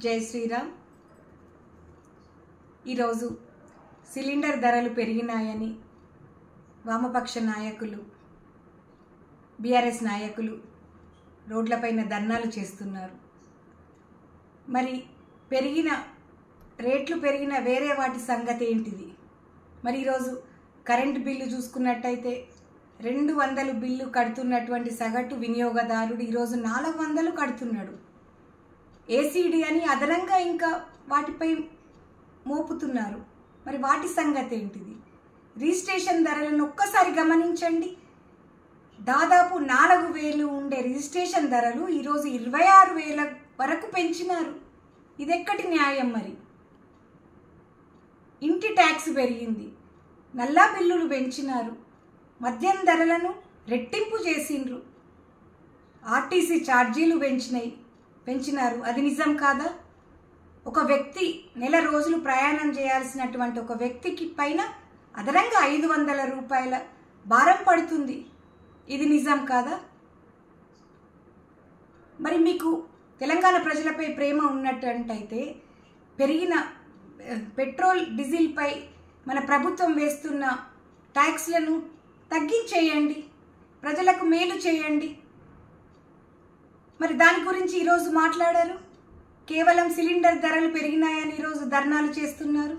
జై శ్రీరామ్ ఈరోజు సిలిండర్ ధరలు పెరిగినాయని వామపక్ష నాయకులు బీఆర్ఎస్ నాయకులు రోడ్లపైన ధర్నాలు చేస్తున్నారు మరి పెరిగిన రేట్లు పెరిగిన వేరే వాటి సంగతి ఏంటిది మరి ఈరోజు కరెంటు బిల్లు చూసుకున్నట్టయితే రెండు వందలు బిల్లు కడుతున్నటువంటి సగటు వినియోగదారుడు ఈరోజు నాలుగు వందలు కడుతున్నాడు ఏసీడీ అని అదనంగా ఇంకా వాటిపై మోపుతున్నారు మరి వాటి సంగతి ఏంటిది రిజిస్ట్రేషన్ ధరలను ఒక్కసారి గమనించండి దాదాపు నాలుగు వేలు ఉండే రిజిస్ట్రేషన్ ధరలు ఈరోజు ఇరవై ఆరు వేల వరకు పెంచినారు ఇదెక్కటి న్యాయం మరి ఇంటి ట్యాక్స్ పెరిగింది నల్లా బిల్లులు పెంచినారు మద్యం ధరలను రెట్టింపు చేసిండ్రు ఆర్టీసీ ఛార్జీలు పెంచినాయి పెంచినారు అది నిజం కాదా ఒక వ్యక్తి నెల రోజులు ప్రయాణం చేయాల్సినటువంటి ఒక వ్యక్తికి పైన అదనంగా ఐదు వందల రూపాయల భారం పడుతుంది ఇది నిజం కాదా మరి మీకు తెలంగాణ ప్రజలపై ప్రేమ ఉన్నట్టయితే పెరిగిన ఆ, పెట్రోల్ డీజిల్పై మన ప్రభుత్వం వేస్తున్న ట్యాక్స్లను తగ్గించేయండి ప్రజలకు మేలు చేయండి మరి దాని గురించి ఈరోజు మాట్లాడారు కేవలం సిలిండర్ ధరలు పెరిగినాయని ఈరోజు ధర్నాలు చేస్తున్నారు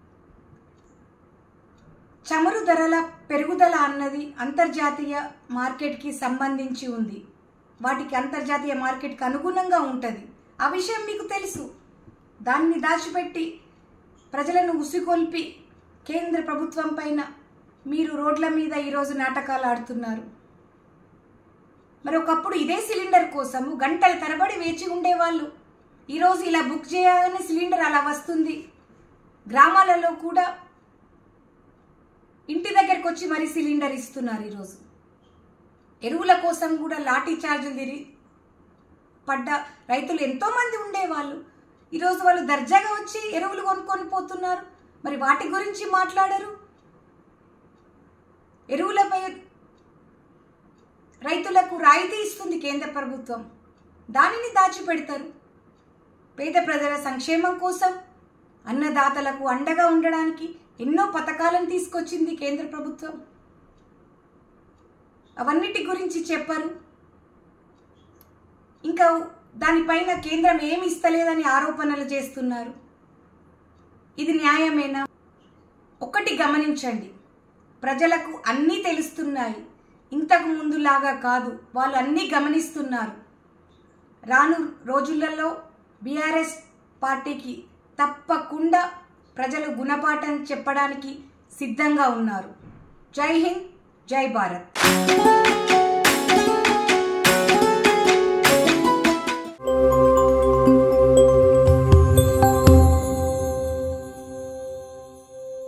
చమురు ధరల పెరుగుదల అన్నది అంతర్జాతీయ మార్కెట్కి సంబంధించి ఉంది వాటికి అంతర్జాతీయ మార్కెట్కి అనుగుణంగా ఉంటుంది ఆ విషయం మీకు తెలుసు దాన్ని దాచిపెట్టి ప్రజలను ఉసిగొల్పి కేంద్ర ప్రభుత్వం పైన మీరు రోడ్ల మీద ఈరోజు నాటకాలు ఆడుతున్నారు మరి ఒకప్పుడు ఇదే సిలిండర్ కోసము గంటల తరబడి వేచి ఉండేవాళ్ళు ఈరోజు ఇలా బుక్ చేయగానే సిలిండర్ అలా వస్తుంది గ్రామాలలో కూడా ఇంటి దగ్గరకు వచ్చి మరి సిలిండర్ ఇస్తున్నారు ఈరోజు ఎరువుల కోసం కూడా లాఠీ చార్జీలు తిరిగి పడ్డ రైతులు ఎంతోమంది ఉండేవాళ్ళు ఈరోజు వాళ్ళు దర్జాగా వచ్చి ఎరువులు కొనుక్కొని పోతున్నారు మరి వాటి గురించి మాట్లాడరు ఎరువులపై రైతులకు రాయితీ ఇస్తుంది కేంద్ర ప్రభుత్వం దానిని దాచిపెడతారు పేద ప్రజల సంక్షేమం కోసం అన్నదాతలకు అండగా ఉండడానికి ఎన్నో పథకాలను తీసుకొచ్చింది కేంద్ర ప్రభుత్వం అవన్నిటి గురించి చెప్పరు ఇంకా దానిపైన కేంద్రం ఏమి ఇస్తలేదని ఆరోపణలు చేస్తున్నారు ఇది న్యాయమేనా ఒకటి గమనించండి ప్రజలకు అన్నీ తెలుస్తున్నాయి ఇంతకు ముందులాగా కాదు వాళ్ళు అన్నీ గమనిస్తున్నారు రాను రోజులలో బీఆర్ఎస్ పార్టీకి తప్పకుండా ప్రజలు గుణపాఠం చెప్పడానికి సిద్ధంగా ఉన్నారు జై హింద్ జై భారత్